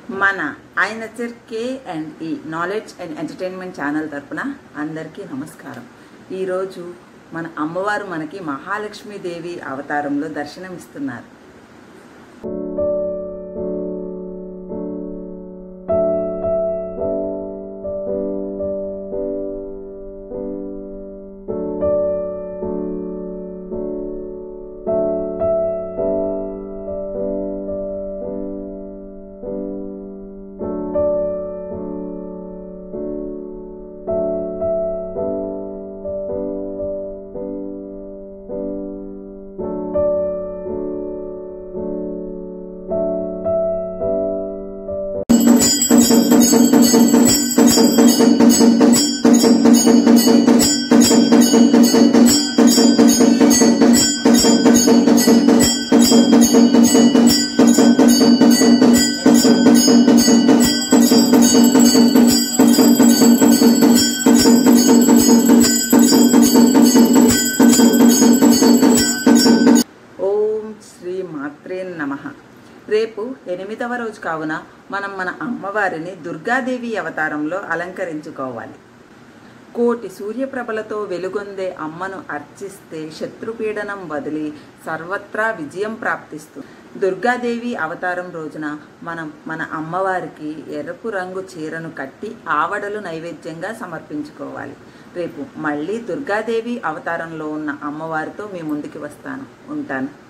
మన i nature K and E knowledge and entertainment channel తరపున అందరికీ నమస్కారం ఈరోజు మన అమ్మవారు మనకి మహాలక్ష్మీదేవి అవతారంలో దర్శనమిస్తున్నారు ఓం శ్రీ మాత్రే నమ రేపు ఎనిమిదవ రోజు కావున మనం మన అమ్మవారిని దుర్గాదేవి అవతారంలో అలంకరించుకోవాలి కోటి సూర్యప్రభలతో వెలుగొందే అమ్మను అర్చిస్తే శత్రుపీడనం వదిలి సర్వత్రా విజయం ప్రాప్తిస్తుంది దుర్గాదేవి అవతారం రోజున మనం మన అమ్మవారికి ఎరుపు రంగు చీరను కట్టి ఆవడలు నైవేద్యంగా సమర్పించుకోవాలి రేపు మళ్ళీ దుర్గాదేవి అవతారంలో ఉన్న అమ్మవారితో మీ ముందుకి వస్తాను ఉంటాను